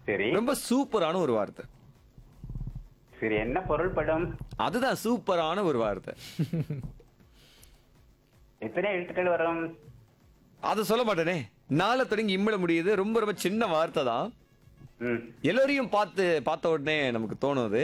சரி ரொம்ப சூப்பரான ஒரு வார்த்தை சரி என்ன பொருள் படும் அதுதான் சூப்பரான ஒரு வார்த்தை எத்தனை எழுத்துக்கள் வரும் அதை சொல்ல மாட்டேனே நாளை தொடங்கி இம்மிட முடியுது ரொம்ப ரொம்ப சின்ன வார்த்தை தான் ம் எல்லோரையும் பார்த்து பார்த்த உடனே நமக்கு தோணுது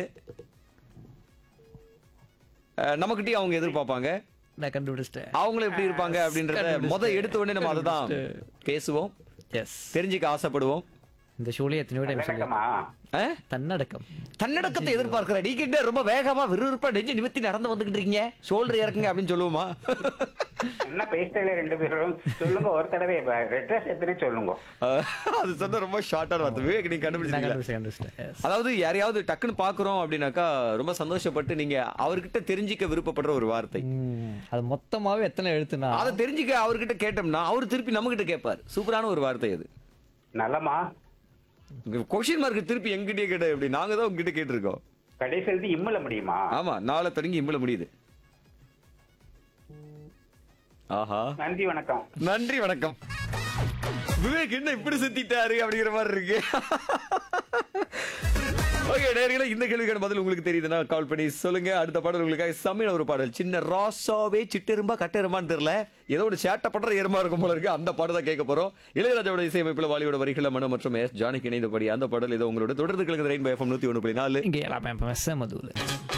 அஹ், நம்மகிட்டயும் அவங்க எதிர்பார்ப்பாங்க நான் கண்டுபிடிச்சிட்டேன் அவங்களும் எப்படி இருப்பாங்க அப்படின்றத முத எடுத்த உடனே நம்ம அதை தான் பேசுவோம் எஸ் தெரிஞ்சுக்க ஆசைப்படுவோம் இந்த ஷோலயே எத்தனையோ டைம் சொல்லி விளக்கமா அஹ்? தன்னடக்கம் தன்னடக்கத்தை எதிர்பார்க்கிற நீ கிட்ட ரொம்ப வேகமா விறுவிறுப்பா நெஞ்சு நிமித்தி நடந்து வந்துகிட்டு இருக்கீங்க ஷோல்டர் இறக்குங்க அப்படின்னு சொல்லுவோமா என்ன பேசுறீங்க ரெண்டு பேரும் சொல்லுங்க ஒரு தடவை ரெட்ரஸ் எத்தனை சொல்லுங்க அஹ், அது சொன்ன ரொம்ப ஷார்ட்டான வார்த்தை விவேக் நீங்க நான் கண்டுபிடிச்சீங்களா கண்டுபிடிச்சேன் கண்டுபிடிச்சிட்டேன் Yes. அதாவது யாரையாவது டக்குன்னு பாக்குறோம் அப்படின்னாக்கா ரொம்ப சந்தோஷப்பட்டு நீங்க அவர்கிட்ட தெரிஞ்சுக்க விருப்பப்படுற ஒரு வார்த்தை ம், அது மொத்தமாவே எத்தனை எழுத்துனா அதை தெரிஞ்சுக்க அவர்கிட்ட கேட்டோம்னா அவர் திருப்பி நம்ம கிட்ட கேட்பார் சூப்பரான ஒரு வார்த்தை அது நலமா கொஸ்டின் மார்க் திருப்பி எங்கிட்டே கேட்ட எப்படி நாங்க தான் உங்ககிட்ட கேட்டிருக்கோம் கடைசி எழுதி இம்முல முடியுமா ஆமா நாளை தொடங்கி இம்பள முடியுது ஆஹா நன்றி வணக்கம் நன்றி வணக்கம் விவேக் என்ன இப்படி சுத்திட்டாரு அப்படிங்கிற மாதிரி இருக்கு ஓகே நேர்களே இந்த கேள்விக்கான பதில் உங்களுக்கு தெரியுதுன்னா கால் பண்ணி சொல்லுங்க அடுத்த பாடல் உங்களுக்காக சமையல் ஒரு பாடல் சின்ன ராசாவே சிட்டெரும்பா கட்டெருமான்னு தெரியல ஏதோ ஒரு சேட்டை பண்ற எருமா இருக்கும் போல இருக்கு அந்த பாடல் தான் கேட்க போறோம் இளையராஜாவோட இசையமைப்புல வாலியோட வரிகள மனு மற்றும் எஸ் ஜானகி இணைந்தபடி அந்த பாடல் ஏதோ உங்களோட தொடர்ந்து கிழக்கு ரெயின்போ எஃப்எம் நூத்தி ஒன்று புள்ளி நாலு இங்க எல்லாமே செமதூல